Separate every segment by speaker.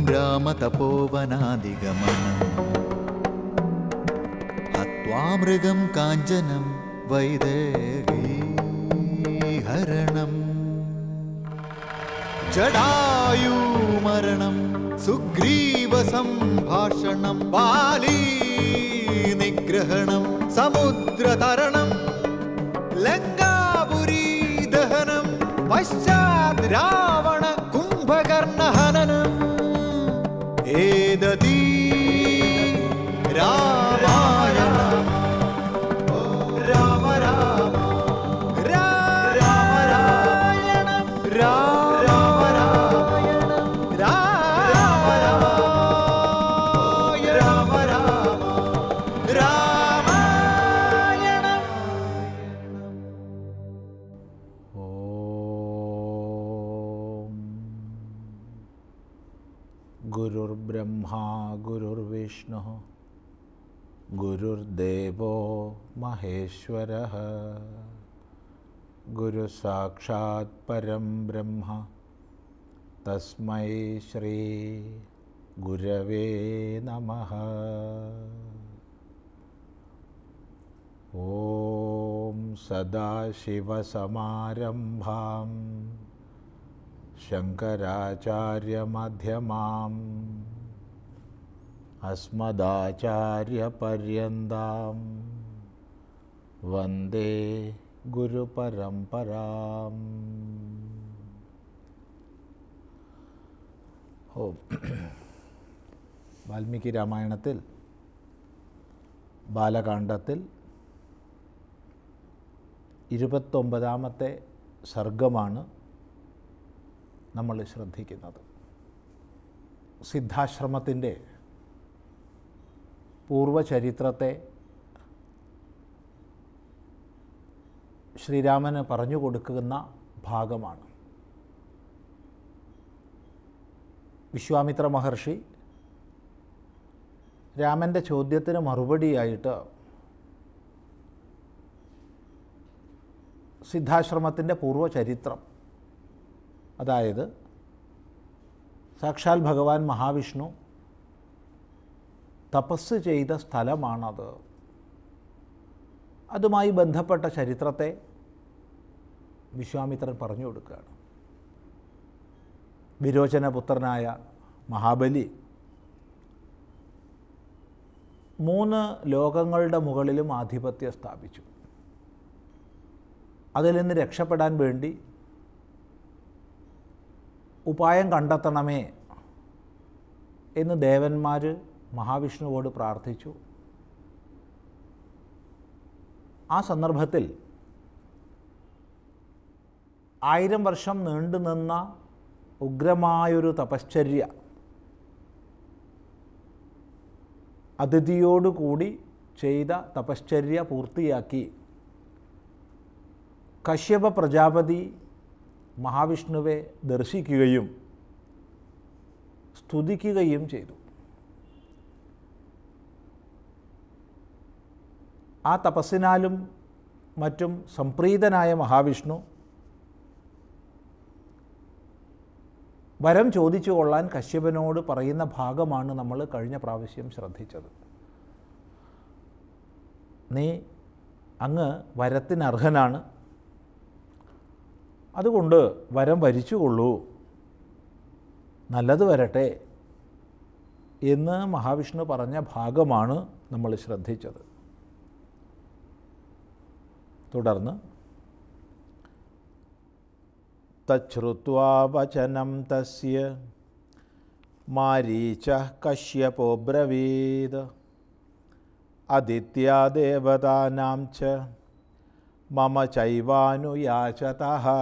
Speaker 1: രാമതപോവനാദിഗമനം ഹത്വാമൃഗം കാഞ്ചനം വൈദേഹീഹരണം ജടായൂമരണം സുഗ്രീവസംഭാഷണം ബാലീ നിഗ്രഹണം സമുദ്രതരണം ലങ്കാപുരീ ദഹനം പശ്ചാത് രാവണ കുംഭകർണഹനനം ഏതീ രാമായണ രാമ രാമ രാമായണം രാമ രാമായണം രാമ രാമ രാമ രാമായണം
Speaker 2: ഓം ഗുരുർബ്രഹ്മാ ഗുരുർവിഷ്ണു ഗുരുർദേവോ മഹേശ്വര ഗുരുസാക്ഷാത് പരം ബ്രഹ്മ തസ്മൈ ശ്രീ ഗുരവേ നമഃ ॐ सदाशिवसमारम्भां शङ्कराचार्यमध्यमाम् अस्मदाचार्यपर्यन्तां वन्दे गुरुपरम्पराम् ഓം വാൽമീകി രാമായണത്തിൽ ബാലകാണ്ഡത്തിൽ ഇരുപത്തൊമ്പതാമത്തെ സർഗമാണ് നമ്മൾ ശ്രദ്ധിക്കുന്നത് സിദ്ധാശ്രമത്തിൻ്റെ പൂർവചരിത്രത്തെ ശ്രീരാമന് പറഞ്ഞു കൊടുക്കുന്ന ഭാഗമാണ് വിശ്വാമിത്ര മഹർഷി രാമൻ്റെ ചോദ്യത്തിന് മറുപടിയായിട്ട് സിദ്ധാശ്രമത്തിൻ്റെ പൂർവ്വചരിത്രം അതായത് സാക്ഷാൽ ഭഗവാൻ മഹാവിഷ്ണു തപസ് ചെയ്ത സ്ഥലമാണത് അതുമായി ബന്ധപ്പെട്ട ചരിത്രത്തെ വിശ്വാമിത്രൻ പറഞ്ഞു കൊടുക്കുകയാണ് വിരോചനപുത്രനായ മഹാബലി മൂന്ന് ലോകങ്ങളുടെ മുകളിലും ആധിപത്യം സ്ഥാപിച്ചു അതിൽ നിന്ന് രക്ഷപ്പെടാൻ വേണ്ടി ഉപായം കണ്ടെത്തണമേ എന്ന് ദേവന്മാർ മഹാവിഷ്ണുവോട് പ്രാർത്ഥിച്ചു ആ സന്ദർഭത്തിൽ ആയിരം വർഷം നീണ്ടുനിന്ന ഉഗ്രമായൊരു തപശ്ചര്യ അതിഥിയോടുകൂടി ചെയ്ത തപശ്ചര്യ പൂർത്തിയാക്കി കശ്യപ പ്രജാപതി മഹാവിഷ്ണുവെ ദർശിക്കുകയും സ്തുതിക്കുകയും ചെയ്തു ആ തപസ്സിനാലും മറ്റും സംപ്രീതനായ മഹാവിഷ്ണു വരം ചോദിച്ചു കൊള്ളാൻ കശ്യപനോട് പറയുന്ന ഭാഗമാണ് നമ്മൾ കഴിഞ്ഞ പ്രാവശ്യം ശ്രദ്ധിച്ചത് നീ അങ്ങ് വരത്തിന് അർഹനാണ് അതുകൊണ്ട് വരം വരിച്ചുകൊള്ളൂ നല്ലത് വരട്ടെ എന്ന് മഹാവിഷ്ണു പറഞ്ഞ ഭാഗമാണ് നമ്മൾ ശ്രദ്ധിച്ചത് തുടർന്ന് തച്ഛ്രുത്വാ വചനം തസ്യ മാരീച കശ്യപോബ്രവീത് അദിത്യാദേവതാനാം ച മമ ചൈവാനുയാചത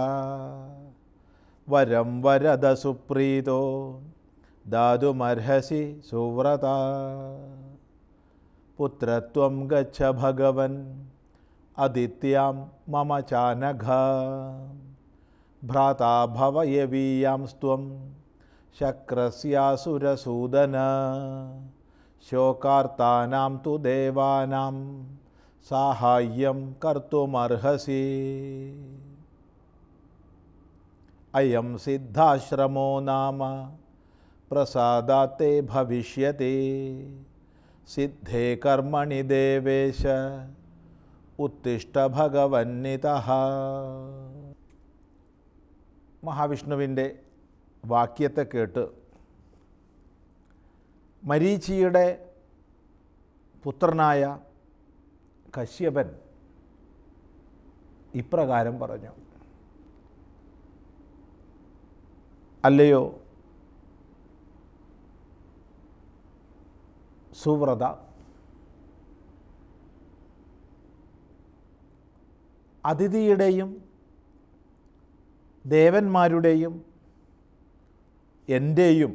Speaker 2: വരം വരദ സുപ്രീതോ ദാതുമർഹസി സുവ്രത പുത്രത്വം ഗച്ഛ ഭഗവൻ അദിത്യാം മമ ചാനഘ ഭ്രാതാ ഭവയവീയാം സ്ത്വം ശക്രസ്യാസുരസൂദന ശോകാർത്താനാം തു ദേവാനാം സാഹായ്യം കർത്തുമർഹസി അയം സിദ്ധാശ്രമോ നാമ പ്രസാദാത്തെ ഭവിഷ്യത്തെ സിദ്ധേ കർമ്മണി ദേവേശ ഉത്തിഷ്ട ഭഗവന്നിത മഹാവിഷ്ണുവിൻ്റെ വാക്യത്തെ കേട്ട് മരീചിയുടെ പുത്രനായ കശ്യപൻ ഇപ്രകാരം പറഞ്ഞു അല്ലയോ സുവ്രത അതിഥിയുടെയും ദേവന്മാരുടെയും എൻ്റെയും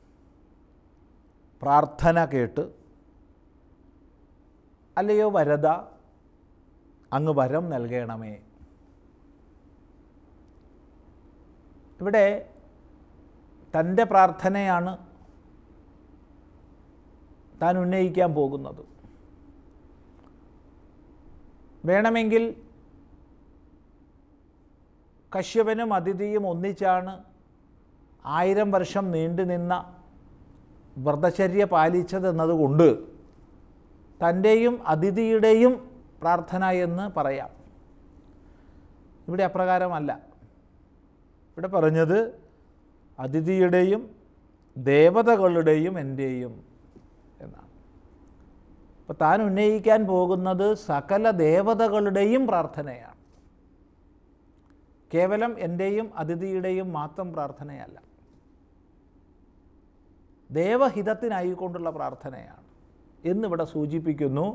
Speaker 2: പ്രാർത്ഥന കേട്ട് അല്ലയോ വരദ അങ്ങ് വരം നൽകണമേ ഇവിടെ തൻ്റെ പ്രാർത്ഥനയാണ് താൻ ഉന്നയിക്കാൻ പോകുന്നത് വേണമെങ്കിൽ കശ്യപനും അതിഥിയും ഒന്നിച്ചാണ് ആയിരം വർഷം നീണ്ടുനിന്ന വ്രതചര്യ പാലിച്ചതെന്നതുകൊണ്ട് തൻ്റെയും അതിഥിയുടെയും പ്രാർത്ഥന എന്ന് പറയാം ഇവിടെ അപ്രകാരമല്ല ഇവിടെ പറഞ്ഞത് അതിഥിയുടെയും ദേവതകളുടെയും എൻ്റെയും എന്നാണ് അപ്പോൾ താൻ ഉന്നയിക്കാൻ പോകുന്നത് സകല ദേവതകളുടെയും പ്രാർത്ഥനയാണ് കേവലം എൻ്റെയും അതിഥിയുടെയും മാത്രം പ്രാർത്ഥനയല്ല ദേവഹിതത്തിനായിക്കൊണ്ടുള്ള പ്രാർത്ഥനയാണ് എന്നിവിടെ സൂചിപ്പിക്കുന്നു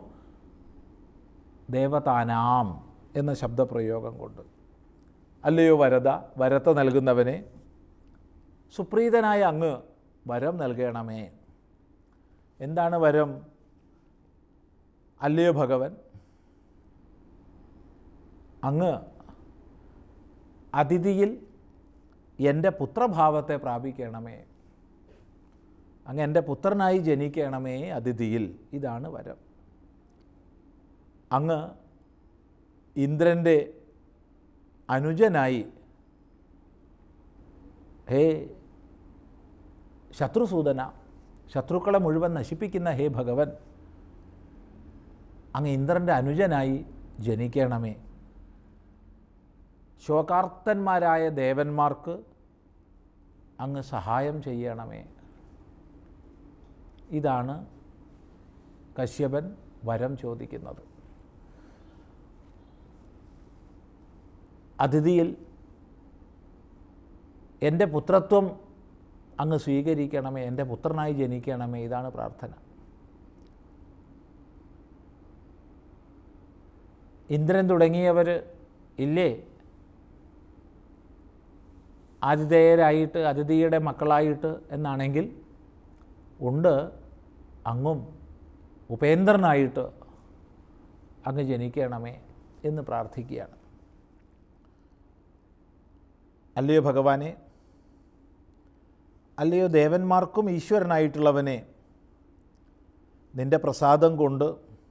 Speaker 2: ദേവതാനാം എന്ന ശബ്ദപ്രയോഗം കൊണ്ട് അല്ലയോ വരത വരത്ത നൽകുന്നവനെ സുപ്രീതനായ അങ്ങ് വരം നൽകണമേ എന്താണ് വരം അല്ലയോ ഭഗവൻ അങ്ങ് അതിഥിയിൽ എൻ്റെ പുത്രഭാവത്തെ പ്രാപിക്കണമേ അങ്ങ് എൻ്റെ പുത്രനായി ജനിക്കണമേ അതിഥിയിൽ ഇതാണ് വരം അങ്ങ് ഇന്ദ്രൻ്റെ അനുജനായി ഹേ ശത്രുസൂദന ശത്രുക്കളെ മുഴുവൻ നശിപ്പിക്കുന്ന ഹേ ഭഗവൻ അങ്ങ് ഇന്ദ്രൻ്റെ അനുജനായി ജനിക്കണമേ ശോകാർത്തന്മാരായ ദേവന്മാർക്ക് അങ്ങ് സഹായം ചെയ്യണമേ ഇതാണ് കശ്യപൻ വരം ചോദിക്കുന്നത് അതിഥിയിൽ എൻ്റെ പുത്രത്വം അങ്ങ് സ്വീകരിക്കണമേ എൻ്റെ പുത്രനായി ജനിക്കണമേ ഇതാണ് പ്രാർത്ഥന ഇന്ദ്രൻ തുടങ്ങിയവർ ഇല്ലേ ആതിഥേയരായിട്ട് അതിഥിയുടെ മക്കളായിട്ട് എന്നാണെങ്കിൽ ഉണ്ട് അങ്ങും ഉപേന്ദ്രനായിട്ട് അങ്ങ് ജനിക്കണമേ എന്ന് പ്രാർത്ഥിക്കുകയാണ് അല്ലയോ ഭഗവാനെ അല്ലയോ ദേവന്മാർക്കും ഈശ്വരനായിട്ടുള്ളവനെ നിൻ്റെ പ്രസാദം കൊണ്ട്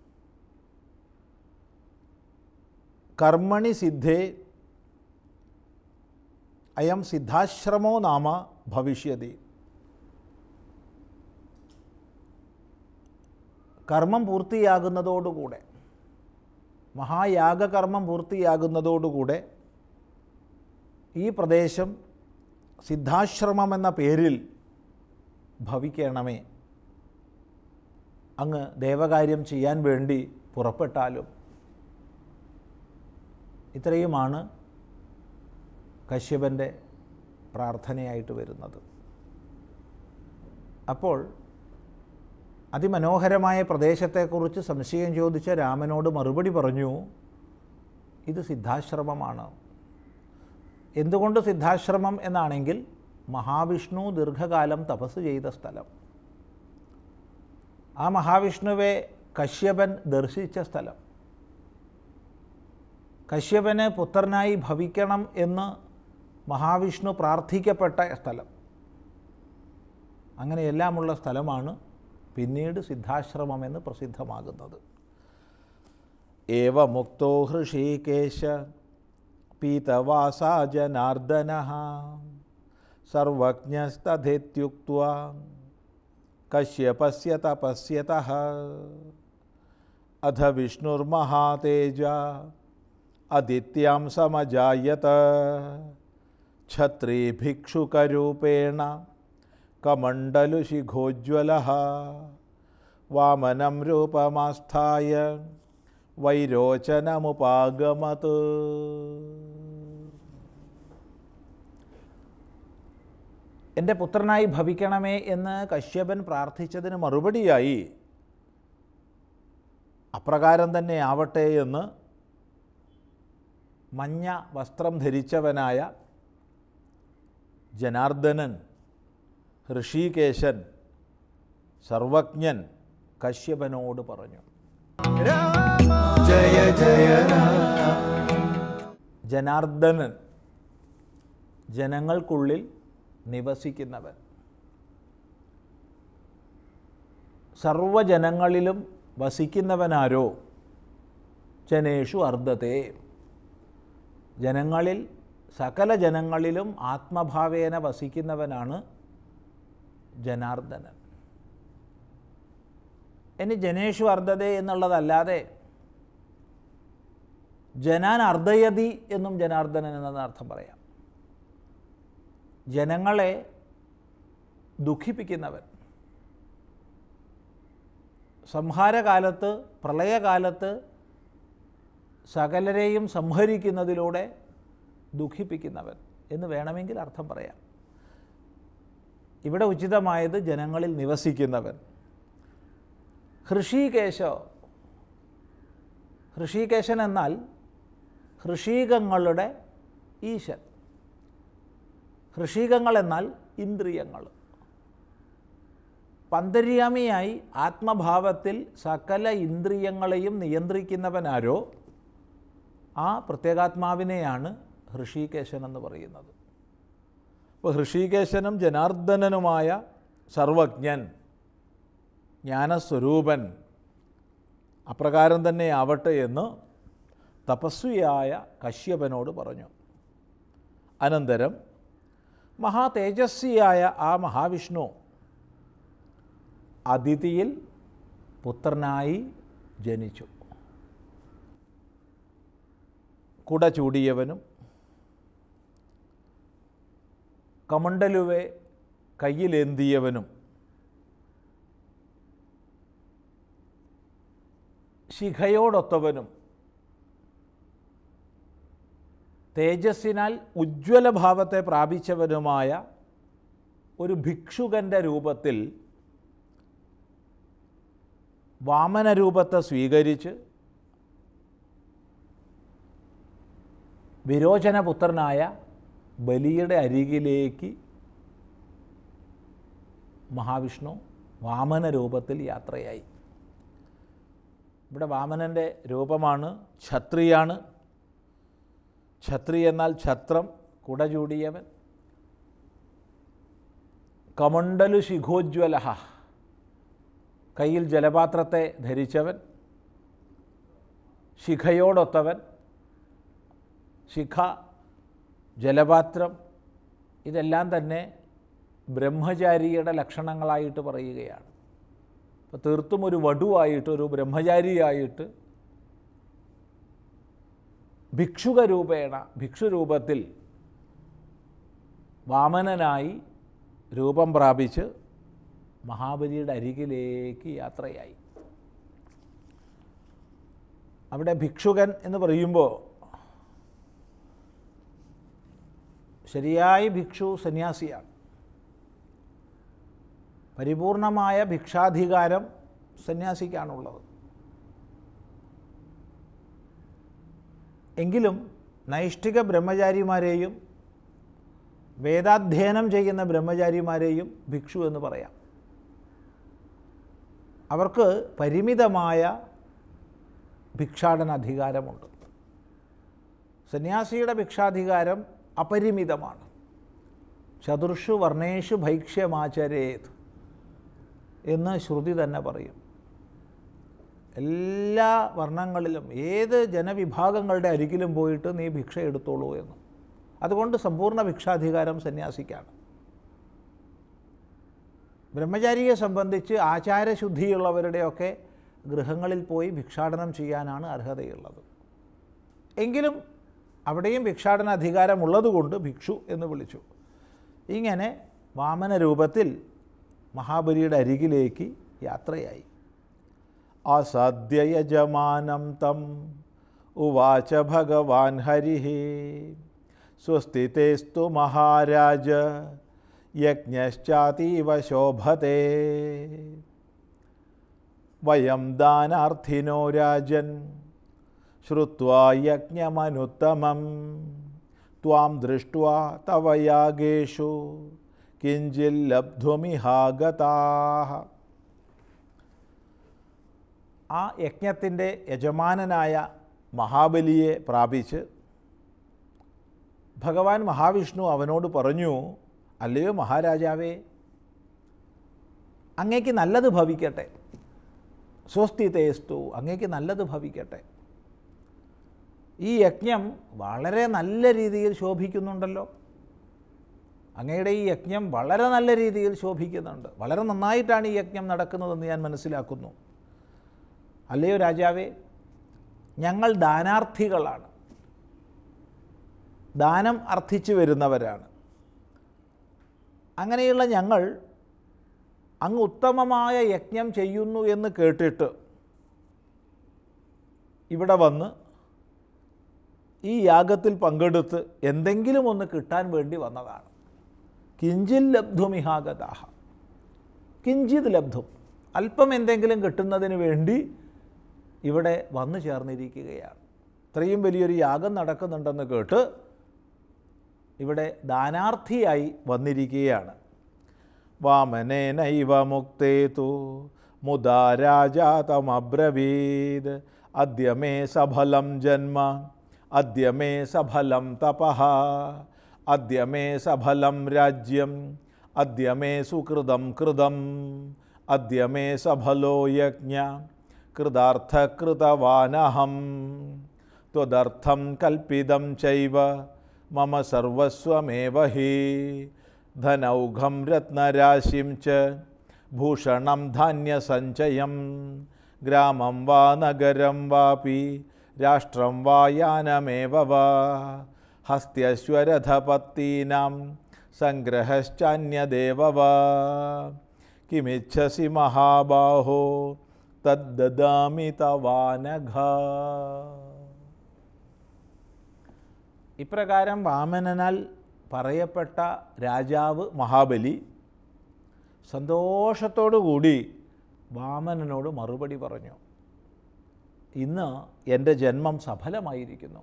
Speaker 2: കർമ്മണി സിദ്ധേ അയം സിദ്ധാശ്രമോ നാമ ഭവിഷ്യതി കർമ്മം പൂർത്തിയാകുന്നതോടുകൂടെ മഹായാഗകർമ്മം പൂർത്തിയാകുന്നതോടുകൂടെ ഈ പ്രദേശം സിദ്ധാശ്രമം എന്ന പേരിൽ ഭവിക്കണമേ അങ്ങ് ദേവകാര്യം ചെയ്യാൻ വേണ്ടി പുറപ്പെട്ടാലും ഇത്രയുമാണ് കശ്യപൻ്റെ പ്രാർത്ഥനയായിട്ട് വരുന്നത് അപ്പോൾ അതിമനോഹരമായ പ്രദേശത്തെക്കുറിച്ച് സംശയം ചോദിച്ച രാമനോട് മറുപടി പറഞ്ഞു ഇത് സിദ്ധാശ്രമമാണ് എന്തുകൊണ്ട് സിദ്ധാശ്രമം എന്നാണെങ്കിൽ മഹാവിഷ്ണു ദീർഘകാലം തപസ് ചെയ്ത സ്ഥലം ആ മഹാവിഷ്ണുവെ കശ്യപൻ ദർശിച്ച സ്ഥലം കശ്യപന് പുത്രനായി ഭവിക്കണം എന്ന് മഹാവിഷ്ണു പ്രാർത്ഥിക്കപ്പെട്ട സ്ഥലം അങ്ങനെയെല്ലാമുള്ള സ്ഥലമാണ് പിന്നീട് സിദ്ധാശ്രമമെന്ന് പ്രസിദ്ധമാകുന്നത് ഏവ മുക്തോ ഹൃഷീകേശ പീതവാസാ ജനാർദ്ദന സർവജ്ഞസ്തഥേത്യുക്വാ കശ്യപസ്യ തപസ്യതഃ അധ വിഷ്ണുർമഹാതേജ അദിത്യാം സമജായത ഛത്രീഭിക്ഷുകരൂപേണ കമണ്ഡലുശിഖോജ്വല വാമനം രൂപമാസ്ഥായ വൈരോചനമുപാഗമത് എൻ്റെ പുത്രനായി ഭവിക്കണമേ എന്ന് കശ്യപൻ പ്രാർത്ഥിച്ചതിന് മറുപടിയായി അപ്രകാരം തന്നെ ആവട്ടെ എന്ന് മഞ്ഞ വസ്ത്രം ധരിച്ചവനായ ജനാർദ്ദനൻ ഋഷികേശൻ സർവജ്ഞൻ കശ്യപനോട് പറഞ്ഞു
Speaker 1: ജയ ജയ
Speaker 2: ജനാർദ്ദനൻ ജനങ്ങൾക്കുള്ളിൽ നിവസിക്കുന്നവൻ സർവജനങ്ങളിലും വസിക്കുന്നവനാരോ ജനേഷു അർദ്ധത്തെ ജനങ്ങളിൽ സകല ജനങ്ങളിലും ആത്മഭാവേന വസിക്കുന്നവനാണ് ജനാർദ്ദനൻ ഇനി ജനേഷു അർദ്ധതേ എന്നുള്ളതല്ലാതെ ജനാൻ അർദ്ധയതി എന്നും ജനാർദ്ദനൻ എന്ന അർത്ഥം പറയാം ജനങ്ങളെ ദുഃഖിപ്പിക്കുന്നവൻ സംഹാരകാലത്ത് പ്രളയകാലത്ത് സകലരെയും സംഹരിക്കുന്നതിലൂടെ ദുഃഖിപ്പിക്കുന്നവൻ എന്ന് വേണമെങ്കിൽ അർത്ഥം പറയാം ഇവിടെ ഉചിതമായത് ജനങ്ങളിൽ നിവസിക്കുന്നവൻ ഹൃഷീകേശോ ഹൃഷീകേശൻ എന്നാൽ ഹൃഷീകങ്ങളുടെ ഈശൻ ഹൃഷീകങ്ങൾ എന്നാൽ ഇന്ദ്രിയങ്ങൾ പന്തര്യാമിയായി ആത്മഭാവത്തിൽ സകല ഇന്ദ്രിയങ്ങളെയും നിയന്ത്രിക്കുന്നവനാരോ ആ പ്രത്യേകാത്മാവിനെയാണ് ഹൃഷീകേശൻ എന്ന് പറയുന്നത് അപ്പോൾ ഹൃഷീകേശനും ജനാർദ്ദനനുമായ സർവജ്ഞൻ ജ്ഞാനസ്വരൂപൻ അപ്രകാരം തന്നെ ആവട്ടെ എന്ന് തപസ്വിയായ കശ്യപനോട് പറഞ്ഞു അനന്തരം മഹാതേജസ്വിയായ ആ മഹാവിഷ്ണു അതിഥിയിൽ പുത്രനായി ജനിച്ചു കുട ചൂടിയവനും കമണ്ടലുവെ കയ്യിലേന്തിയവനും ശിഖയോടൊത്തവനും തേജസ്സിനാൽ ഉജ്ജ്വല ഭാവത്തെ പ്രാപിച്ചവനുമായ ഒരു ഭിക്ഷുകൻ്റെ രൂപത്തിൽ വാമനരൂപത്തെ സ്വീകരിച്ച് വിരോചനപുത്രനായ ബലിയുടെ അരികിലേക്ക് മഹാവിഷ്ണു വാമന രൂപത്തിൽ യാത്രയായി ഇവിടെ വാമനൻ്റെ രൂപമാണ് ഛത്രിയാണ് ഛത്രി എന്നാൽ ഛത്രം കുട ചൂടിയവൻ കമണ്ഡലു ശിഖോജ്വല കയ്യിൽ ജലപാത്രത്തെ ധരിച്ചവൻ ശിഖയോടൊത്തവൻ ശിഖ ജലപാത്രം ഇതെല്ലാം തന്നെ ബ്രഹ്മചാരിയുടെ ലക്ഷണങ്ങളായിട്ട് പറയുകയാണ് അപ്പോൾ തീർത്തും ഒരു വടുവായിട്ട് ഒരു ബ്രഹ്മചാരിയായിട്ട് ഭിക്ഷുക രൂപേണ ഭിക്ഷുരൂപത്തിൽ വാമനനായി രൂപം പ്രാപിച്ച് മഹാബലിയുടെ അരികിലേക്ക് യാത്രയായി അവിടെ ഭിക്ഷുകൻ എന്ന് പറയുമ്പോൾ ശരിയായി ഭിക്ഷു സന്യാസിയാണ് പരിപൂർണമായ ഭിക്ഷാധികാരം സന്യാസിക്കാണുള്ളത് എങ്കിലും നൈഷ്ഠിക ബ്രഹ്മചാരിമാരെയും വേദാധ്യയനം ചെയ്യുന്ന ബ്രഹ്മചാരിമാരെയും ഭിക്ഷു എന്ന് പറയാം അവർക്ക് പരിമിതമായ ഭിക്ഷാടന അധികാരമുണ്ട് സന്യാസിയുടെ ഭിക്ഷാധികാരം അപരിമിതമാണ് ചതുർഷു വർണ്ണേഷു ഭൈക്ഷ്യമാചരേത് എന്ന് ശ്രുതി തന്നെ പറയും എല്ലാ വർണ്ണങ്ങളിലും ഏത് ജനവിഭാഗങ്ങളുടെ അരികിലും പോയിട്ട് നീ ഭിക്ഷ എടുത്തോളൂ എന്ന് അതുകൊണ്ട് സമ്പൂർണ്ണ ഭിക്ഷാധികാരം സന്യാസിക്കാണ് ബ്രഹ്മചാരിയെ സംബന്ധിച്ച് ആചാരശുദ്ധിയുള്ളവരുടെയൊക്കെ ഗൃഹങ്ങളിൽ പോയി ഭിക്ഷാടനം ചെയ്യാനാണ് അർഹതയുള്ളത് എങ്കിലും അവിടെയും ഭിക്ഷാടന അധികാരമുള്ളതുകൊണ്ട് ഭിക്ഷു എന്ന് വിളിച്ചു ഇങ്ങനെ വാമന രൂപത്തിൽ മഹാബലിയുടെ അരികിലേക്ക് യാത്രയായി അസദ്യയജമാനം തം ഉവാച ഭഗവാൻ ഹരി സ്വസ്തിതേസ്തു മഹാരാജ യജ്ഞശ്ചാതീവ ശോഭത്തെ വയം ദാനാർത്ഥിനോ രാജൻ ശ്രുത്വാ യജ്ഞമനുത്തമം ത്വാം ദൃഷ്ട്വാ തവ യാഗേഷു കിഞ്ചിൽ ലബ്ധുമിഹാഗതാ ആ യജ്ഞത്തിൻ്റെ യജമാനനായ മഹാബലിയെ പ്രാപിച്ച് ഭഗവാൻ മഹാവിഷ്ണു അവനോട് പറഞ്ഞു അല്ലയോ മഹാരാജാവേ അങ്ങേക്ക് നല്ലത് ഭവിക്കട്ടെ സ്വസ്തി തേസ്തു അങ്ങേക്ക് നല്ലത് ഭവിക്കട്ടെ ഈ യജ്ഞം വളരെ നല്ല രീതിയിൽ ശോഭിക്കുന്നുണ്ടല്ലോ അങ്ങയുടെ ഈ യജ്ഞം വളരെ നല്ല രീതിയിൽ ശോഭിക്കുന്നുണ്ട് വളരെ നന്നായിട്ടാണ് ഈ യജ്ഞം നടക്കുന്നതെന്ന് ഞാൻ മനസ്സിലാക്കുന്നു അല്ലയോ രാജാവേ ഞങ്ങൾ ദാനാർത്ഥികളാണ് ദാനം അർത്ഥിച്ചു വരുന്നവരാണ് അങ്ങനെയുള്ള ഞങ്ങൾ അങ്ങ് ഉത്തമമായ യജ്ഞം ചെയ്യുന്നു എന്ന് കേട്ടിട്ട് ഇവിടെ വന്ന് ഈ യാഗത്തിൽ പങ്കെടുത്ത് എന്തെങ്കിലും ഒന്ന് കിട്ടാൻ വേണ്ടി വന്നതാണ് കിഞ്ചിൽ ലബ്ധുമിഹാഗതാഹ കിഞ്ചിത് ലബ്ധും അല്പം എന്തെങ്കിലും കിട്ടുന്നതിന് വേണ്ടി ഇവിടെ വന്നു ചേർന്നിരിക്കുകയാണ് ഇത്രയും വലിയൊരു യാഗം നടക്കുന്നുണ്ടെന്ന് കേട്ട് ഇവിടെ ദാനാർത്ഥിയായി വന്നിരിക്കുകയാണ് വാമനേനൈവ മുക്തേ തു മുദാ രാജാതമബ്രവീത് അദ്യ മേ സഫലം ജന്മ അദ്യ മേ സഫലം തപഃ അദ്യ മേ സഫലം രാജ്യം അദ്യ മേ സുകൃതം കൃതം അദ്യ മേ സഫലോ യജ്ഞ കൃതാർത്ഥകൃതവാനഹം ത്വദർത്ഥം കൽപ്പിതം ചൈവ മമ സർവസ്വമേവ ഹി ധനൗഘം രത്നരാശിം ച ഭൂഷണം ധാന്യസഞ്ചയം ഗ്രാമം വാ നഗരം വാപി രാഷ്ട്രം വാ യാനമേവ വാ ഹസ്ത്യശ്വരഥപത്തീനാം സംഗ്രഹശ്ചാന്യദേവ വാ കിമിച്ഛസി മഹാബാഹോ തദ്ദാമി തവാനഘ ഇപ്രകാരം വാമനനാൽ പറയപ്പെട്ട രാജാവ് മഹാബലി സന്തോഷത്തോടുകൂടി വാമനനോട് മറുപടി പറഞ്ഞു ഇന്ന് എൻ്റെ ജന്മം സഫലമായിരിക്കുന്നു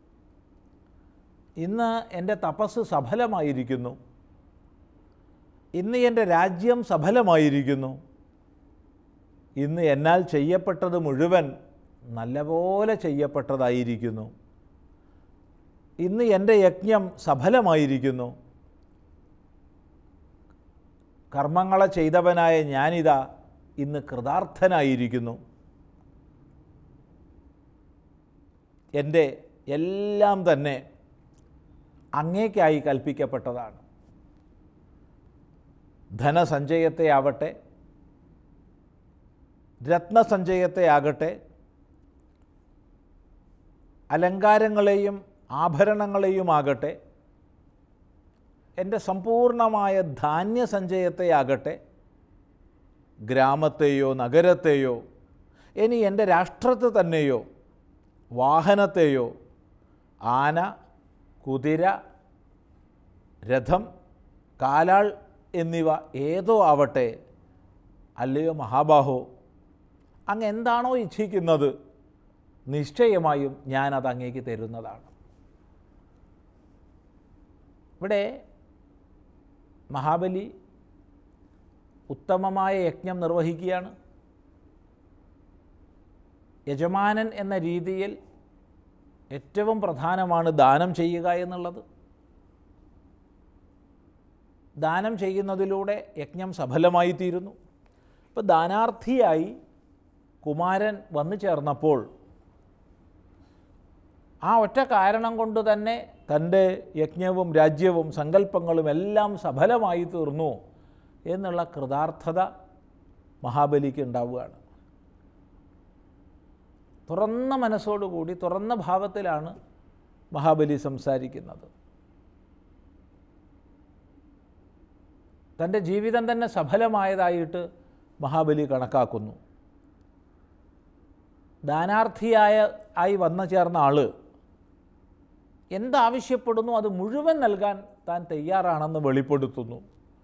Speaker 2: ഇന്ന് എൻ്റെ തപസ് സഫലമായിരിക്കുന്നു ഇന്ന് എൻ്റെ രാജ്യം സഫലമായിരിക്കുന്നു ഇന്ന് എന്നാൽ ചെയ്യപ്പെട്ടത് മുഴുവൻ നല്ലപോലെ ചെയ്യപ്പെട്ടതായിരിക്കുന്നു ഇന്ന് എൻ്റെ യജ്ഞം സഫലമായിരിക്കുന്നു കർമ്മങ്ങളെ ചെയ്തവനായ ഞാനിതാ ഇന്ന് കൃതാർത്ഥനായിരിക്കുന്നു എൻ്റെ എല്ലാം തന്നെ അങ്ങേക്കായി കൽപ്പിക്കപ്പെട്ടതാണ് ധനസഞ്ചയത്തെ ആവട്ടെ രത്നസഞ്ചയത്തെ ആകട്ടെ അലങ്കാരങ്ങളെയും ആഭരണങ്ങളെയുമാകട്ടെ എൻ്റെ സമ്പൂർണമായ ധാന്യസഞ്ചയത്തെ ആകട്ടെ ഗ്രാമത്തെയോ നഗരത്തെയോ ഇനി എൻ്റെ രാഷ്ട്രത്തെ തന്നെയോ വാഹനത്തെയോ ആന കുതിര രഥം കാലാൾ എന്നിവ ഏതോ ആവട്ടെ അല്ലയോ മഹാബാഹോ അങ്ങ് എന്താണോ ഇച്ഛിക്കുന്നത് നിശ്ചയമായും ഞാനത് അങ്ങേക്ക് തരുന്നതാണ് ഇവിടെ മഹാബലി ഉത്തമമായ യജ്ഞം നിർവഹിക്കുകയാണ് യജമാനൻ എന്ന രീതിയിൽ ഏറ്റവും പ്രധാനമാണ് ദാനം ചെയ്യുക എന്നുള്ളത് ദാനം ചെയ്യുന്നതിലൂടെ യജ്ഞം സഫലമായി തീരുന്നു ഇപ്പോൾ ദാനാർത്ഥിയായി കുമാരൻ വന്നു ചേർന്നപ്പോൾ ആ ഒറ്റ കാരണം കൊണ്ട് തന്നെ തൻ്റെ യജ്ഞവും രാജ്യവും സങ്കല്പങ്ങളും എല്ലാം സഫലമായി തീർന്നു എന്നുള്ള കൃതാർത്ഥത മഹാബലിക്ക് ഉണ്ടാവുകയാണ് തുറന്ന മനസ്സോടുകൂടി തുറന്ന ഭാവത്തിലാണ് മഹാബലി സംസാരിക്കുന്നത് തൻ്റെ ജീവിതം തന്നെ സഫലമായതായിട്ട് മഹാബലി കണക്കാക്കുന്നു ദാനാർത്ഥിയായ ആയി വന്നു ചേർന്ന ആൾ എന്താവശ്യപ്പെടുന്നു അത് മുഴുവൻ നൽകാൻ താൻ തയ്യാറാണെന്ന് വെളിപ്പെടുത്തുന്നു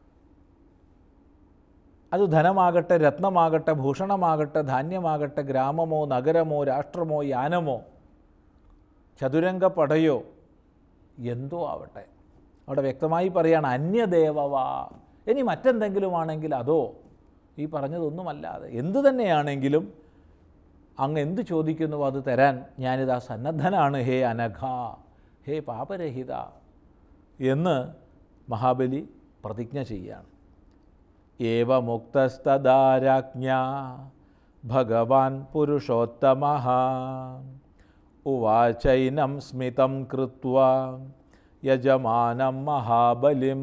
Speaker 2: അത് ധനമാകട്ടെ രത്നമാകട്ടെ ഭൂഷണമാകട്ടെ ധാന്യമാകട്ടെ ഗ്രാമമോ നഗരമോ രാഷ്ട്രമോ യാനമോ ചതുരംഗപ്പടയോ എന്തോ ആവട്ടെ അവിടെ വ്യക്തമായി പറയാണ് അന്യദേവവാ ഇനി മറ്റെന്തെങ്കിലും ആണെങ്കിൽ അതോ ഈ പറഞ്ഞതൊന്നുമല്ലാതെ എന്തു തന്നെയാണെങ്കിലും അങ്ങ് എന്ത് ചോദിക്കുന്നു അത് തരാൻ ഞാനിതാ സന്നദ്ധനാണ് ഹേ അനഘ ഹേ പാപരഹിത എന്ന് മഹാബലി പ്രതിജ്ഞ ചെയ്യുകയാണ് ഏവമുക്തസ്തദാരാജ്ഞ ഭഗവാൻ പുരുഷോത്തമ ഉവാചൈനം സ്മിതം കൃത്വ യജമാനം മഹാബലിം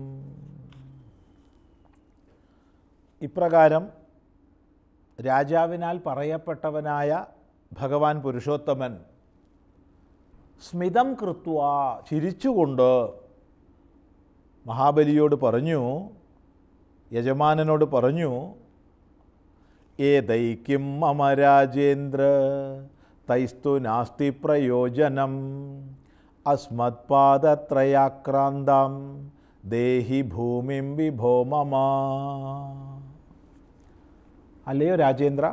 Speaker 2: ഇപ്രകാരം രാജാവിനാൽ പറയപ്പെട്ടവനായ ഭഗവാൻ പുരുഷോത്തമൻ സ്മിതം കൃത്വ ചിരിച്ചുകൊണ്ട് മഹാബലിയോട് പറഞ്ഞു യജമാനനോട് പറഞ്ഞു ഏതൈക്കും മമ രാജേന്ദ്ര തൈസ്തു നാസ്തി പ്രയോജനം അസ്മത്പാദത്രയാക്രാന്താം ദേഹി ഭൂമിം വിഭോ മമ അല്ലയോ രാജേന്ദ്ര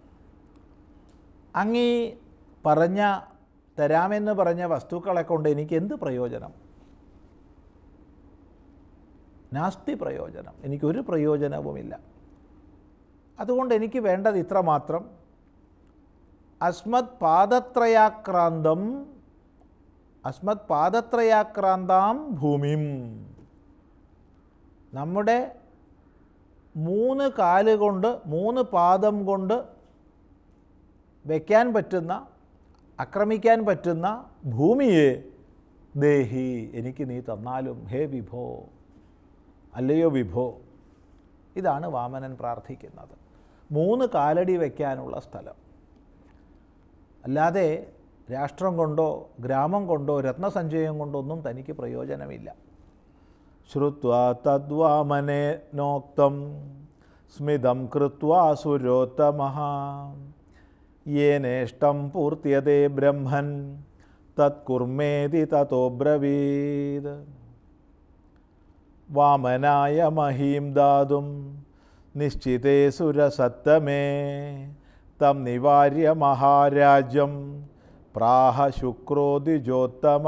Speaker 2: അങ്ങീ പറഞ്ഞ തരാമെന്ന് പറഞ്ഞ വസ്തുക്കളെ കൊണ്ട് എനിക്ക് എന്ത് പ്രയോജനം നാസ്തി പ്രയോജനം എനിക്കൊരു പ്രയോജനവുമില്ല അതുകൊണ്ട് എനിക്ക് വേണ്ടത് ഇത്ര മാത്രം അസ്മത് പാദത്രയാക്രാന്തം അസ്മത് പാദത്രയാക്രാന്താം ഭൂമിം നമ്മുടെ മൂന്ന് കാല് കൊണ്ട് മൂന്ന് പാദം കൊണ്ട് വയ്ക്കാൻ പറ്റുന്ന ആക്രമിക്കാൻ പറ്റുന്ന ഭൂമിയെ ദേഹി എനിക്ക് നീ തന്നാലും ഹേ വിഭോ അല്ലയോ വിഭോ ഇതാണ് വാമനൻ പ്രാർത്ഥിക്കുന്നത് മൂന്ന് കാലടി വയ്ക്കാനുള്ള സ്ഥലം അല്ലാതെ രാഷ്ട്രം കൊണ്ടോ ഗ്രാമം കൊണ്ടോ രത്നസഞ്ചയം കൊണ്ടോ ഒന്നും തനിക്ക് പ്രയോജനമില്ല ശ്രുത്വാ തദ്വാമനെ നോക്തം സ്മിതം കൃത്വാ സുരോത്തമ യേനേഷ്ടം പൂർത്തിയതേ ബ്രഹ്മൻ തത്കുർമേതി തതോബ്രവീത് വാമനായ മഹീം ദാതും നിശ്ചിതേ സുരസത്തമേ തം നിവാര്യ മഹാരാജ്യം പ്രാഹ ശുക്രോദിജോത്തമ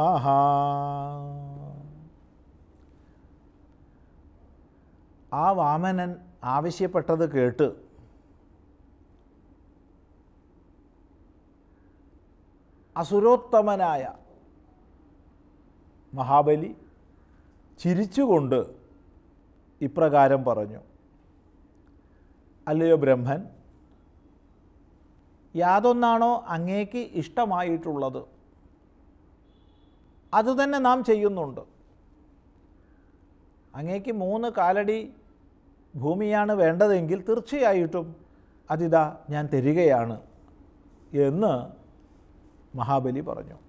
Speaker 2: ആ വാമനൻ ആവശ്യപ്പെട്ടത് കേട്ട് അസുരോത്തമനായ മഹാബലി ചിരിച്ചുകൊണ്ട് ഇപ്രകാരം പറഞ്ഞു അല്ലയോ ബ്രഹ്മൻ യാതൊന്നാണോ അങ്ങേക്ക് ഇഷ്ടമായിട്ടുള്ളത് അതുതന്നെ നാം ചെയ്യുന്നുണ്ട് അങ്ങേക്ക് മൂന്ന് കാലടി ഭൂമിയാണ് വേണ്ടതെങ്കിൽ തീർച്ചയായിട്ടും അതിതാ ഞാൻ തരികയാണ് എന്ന് മഹാബലി പറഞ്ഞു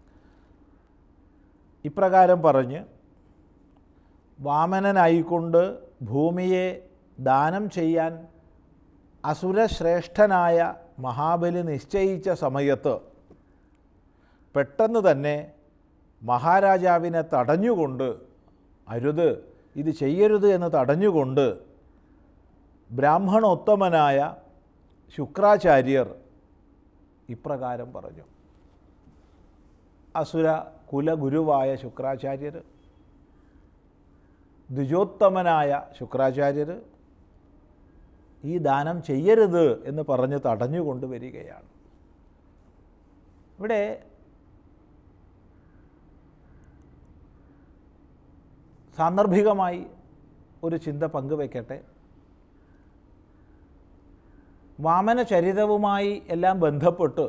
Speaker 2: ഇപ്രകാരം പറഞ്ഞ് വാമനനായിക്കൊണ്ട് ഭൂമിയെ ദാനം ചെയ്യാൻ അസുരശ്രേഷ്ഠനായ മഹാബലി നിശ്ചയിച്ച സമയത്ത് പെട്ടെന്ന് തന്നെ മഹാരാജാവിനെ തടഞ്ഞുകൊണ്ട് അരുത് ഇത് ചെയ്യരുത് എന്ന് തടഞ്ഞുകൊണ്ട് ബ്രാഹ്മണോത്തമനായ ശുക്രാചാര്യർ ഇപ്രകാരം പറഞ്ഞു അസുര കുലഗുരുവായ ശുക്രാചാര്യർ ദ്വിജോത്തമനായ ശുക്രാചാര്യർ ഈ ദാനം ചെയ്യരുത് എന്ന് പറഞ്ഞ് തടഞ്ഞുകൊണ്ട് വരികയാണ് ഇവിടെ സാന്ദർഭികമായി ഒരു ചിന്ത പങ്കുവയ്ക്കട്ടെ വാമന ചരിതവുമായി എല്ലാം ബന്ധപ്പെട്ട്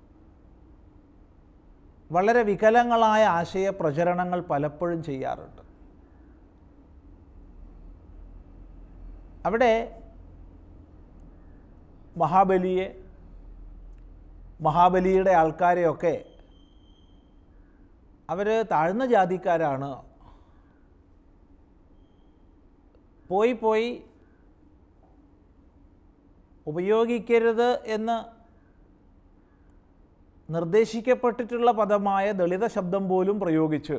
Speaker 2: വളരെ വികലങ്ങളായ ആശയ പ്രചരണങ്ങൾ പലപ്പോഴും ചെയ്യാറുണ്ട് അവിടെ മഹാബലിയെ മഹാബലിയുടെ ആൾക്കാരെയൊക്കെ അവർ താഴ്ന്ന ജാതിക്കാരാണ് പോയി പോയി ഉപയോഗിക്കരുത് എന്ന് നിർദ്ദേശിക്കപ്പെട്ടിട്ടുള്ള പദമായ ദളിത ശബ്ദം പോലും പ്രയോഗിച്ച്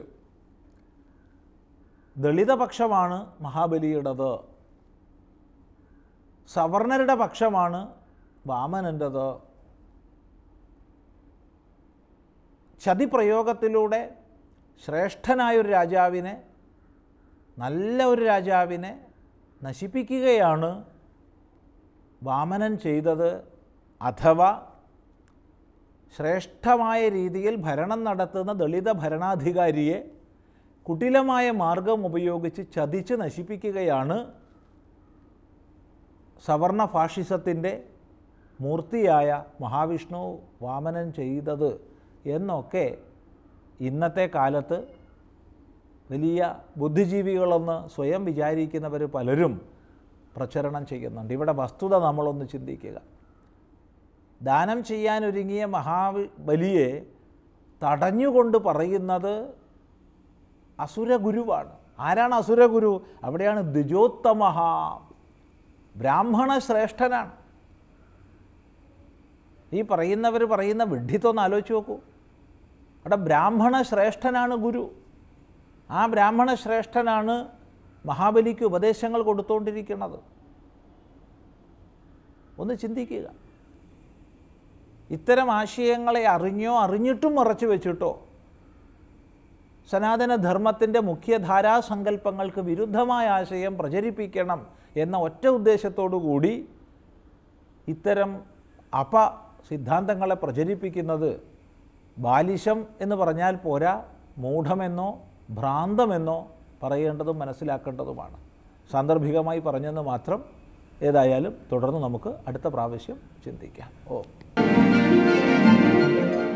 Speaker 2: ദളിത പക്ഷമാണ് മഹാബലിയുടേത് സവർണരുടെ പക്ഷമാണ് വാമനൻ്റെത് ചതിപ്രയോഗത്തിലൂടെ ശ്രേഷ്ഠനായൊരു രാജാവിനെ നല്ല ഒരു രാജാവിനെ നശിപ്പിക്കുകയാണ് വാമനൻ ചെയ്തത് അഥവാ ശ്രേഷ്ഠമായ രീതിയിൽ ഭരണം നടത്തുന്ന ദളിത ഭരണാധികാരിയെ കുടിലമായ മാർഗം ഉപയോഗിച്ച് ചതിച്ച് നശിപ്പിക്കുകയാണ് സവർണ ഫാഷിസത്തിൻ്റെ മൂർത്തിയായ മഹാവിഷ്ണു വാമനൻ ചെയ്തത് എന്നൊക്കെ ഇന്നത്തെ കാലത്ത് വലിയ ബുദ്ധിജീവികളെന്ന് സ്വയം വിചാരിക്കുന്നവർ പലരും പ്രചരണം ചെയ്യുന്നുണ്ട് ഇവിടെ വസ്തുത നമ്മളൊന്ന് ചിന്തിക്കുക ദാനം ചെയ്യാനൊരുങ്ങിയ മഹാബലിയെ തടഞ്ഞുകൊണ്ട് പറയുന്നത് അസുരഗുരുവാണ് ആരാണ് അസുരഗുരു അവിടെയാണ് ദ്വിജോത്തമഹ ബ്രാഹ്മണ ശ്രേഷ്ഠനാണ് ഈ പറയുന്നവർ പറയുന്ന വിഡ്ഢിത്തൊന്ന് ആലോചിച്ച് നോക്കൂ അവിടെ ബ്രാഹ്മണ ശ്രേഷ്ഠനാണ് ഗുരു ആ ബ്രാഹ്മണ ശ്രേഷ്ഠനാണ് മഹാബലിക്ക് ഉപദേശങ്ങൾ കൊടുത്തുകൊണ്ടിരിക്കുന്നത് ഒന്ന് ചിന്തിക്കുക ഇത്തരം ആശയങ്ങളെ അറിഞ്ഞോ അറിഞ്ഞിട്ടും മറച്ചു വെച്ചിട്ടോ സനാതനധർമ്മത്തിൻ്റെ മുഖ്യധാരാ സങ്കല്പങ്ങൾക്ക് വിരുദ്ധമായ ആശയം പ്രചരിപ്പിക്കണം എന്ന ഒറ്റ ഉദ്ദേശത്തോടു കൂടി ഇത്തരം അപ സിദ്ധാന്തങ്ങളെ പ്രചരിപ്പിക്കുന്നത് ബാലിശം എന്ന് പറഞ്ഞാൽ പോരാ മൂഢമെന്നോ ഭ്രാന്തമെന്നോ പറയേണ്ടതും മനസ്സിലാക്കേണ്ടതുമാണ് സാന്ദർഭികമായി പറഞ്ഞെന്ന് മാത്രം ഏതായാലും തുടർന്ന് നമുക്ക് അടുത്ത പ്രാവശ്യം ചിന്തിക്കാം ഓ